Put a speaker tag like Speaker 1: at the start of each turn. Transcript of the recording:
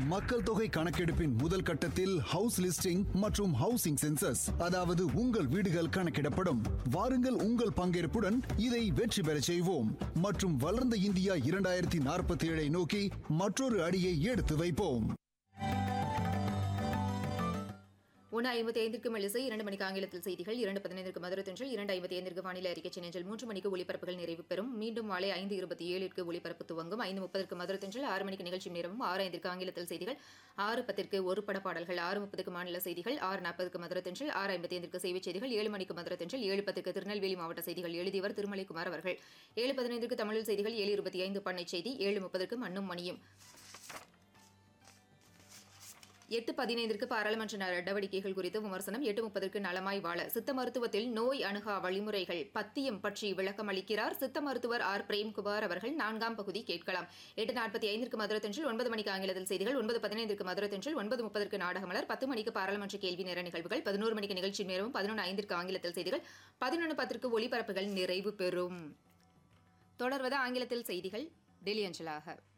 Speaker 1: மக்கள் தொகை கணக்கெடுப்பின் முதல் கட்டத்தில் ஹவுஸ் லிஸ்டிங் மற்றும் ஹவுசிங் சென்சஸ் அதாவது உங்கள் வீடுகள் கணக்கிடப்படும் வாருங்கள் உங்கள் பங்கேற்புடன் இதை வெற்றி பெறச் செய்வோம் மற்றும் வளர்ந்த இந்தியா இரண்டாயிரத்தி நாற்பத்தி ஏழை நோக்கி மற்றொரு அடியை எடுத்து வைப்போம்
Speaker 2: ஒன்று ஐம்பத்தி ஐந்திற்கு மெல்லிசை இரண்டு மணிக்கு ஆங்கிலத்தில் செய்திகள் இரண்டு பதினைந்திற்கு மதுரை தென்றல் இரண்டு ஐம்பத்தி ஐந்திற்கு வானிலை அறிக்கை சென்னஞ்சல் மூன்று மணிக்கு ஒலிபரப்புகள் நிறைவு பெறும் மீண்டும் மாலை ஐந்து இருபத்தி ஏழிற்கு ஒலிபரப்பு துவங்கும் ஐந்து முப்பதற்கு மதுரை தென்றல் ஆறு மணிக்கு நிகழ்ச்சி நேரமும் ஆறு ஐந்திற்கு ஆங்கிலத்தில் செய்திகள் ஆறு பத்திற்கு ஒரு பட பாடல்கள் ஆறு முப்பதுக்கு மாநில செய்திகள் ஆறு நாற்பதுக்கு மதுரை தென்றல் ஆறு ஐம்பத்தி ஐந்திற்கு செய்திச் செய்திகள் ஏழு மணிக்கு மதுரை தென்றல் ஏழு பத்துக்கு திருநெல்வேலி மாவட்ட செய்திகள் எழுதியவர் திருமலைக்குமார் அவர்கள் ஏழு பதினைந்திற்கு தமிழில் செய்திகள் ஏழு இருபத்தி ஐந்து பண்ணை செய்தி ஏழு முப்பதற்கு மண்ணும் மணியும் எட்டு பதினைந்திற்கு பாராளுமன்ற நடவடிக்கைகள் குறித்து விமர்சனம் எட்டு முப்பதற்கு நலமாய் வாழ சித்த மருத்துவத்தில் நோய் அணுகா வழிமுறைகள் பத்தியம் பற்றி விளக்கம் அளிக்கிறார் சித்த மருத்துவர் ஆர் பிரேம்குமார் அவர்கள் நான்காம் பகுதி கேட்கலாம் எட்டு நாற்பத்தி ஐந்திற்கு மதுரை தென்றல் ஒன்பது மணிக்கு ஆங்கிலத்தில் செய்திகள் ஒன்பது பதினைந்திற்கு மதுரை தென்றல் ஒன்பது முப்பதற்கு நாடகமலர் பத்து மணிக்கு பாராளுமன்ற கேள்வி நேர நிகழ்வுகள் பதினோரு மணிக்கு நிகழ்ச்சி நேரமும் பதினொன்று ஐந்திற்கு ஆங்கிலத்தில் செய்திகள் பதினொன்று பத்திற்கு ஒலிபரப்புகள் நிறைவு பெறும் தொடர்வது ஆங்கிலத்தில் செய்திகள் டெல்லி அஞ்சலாக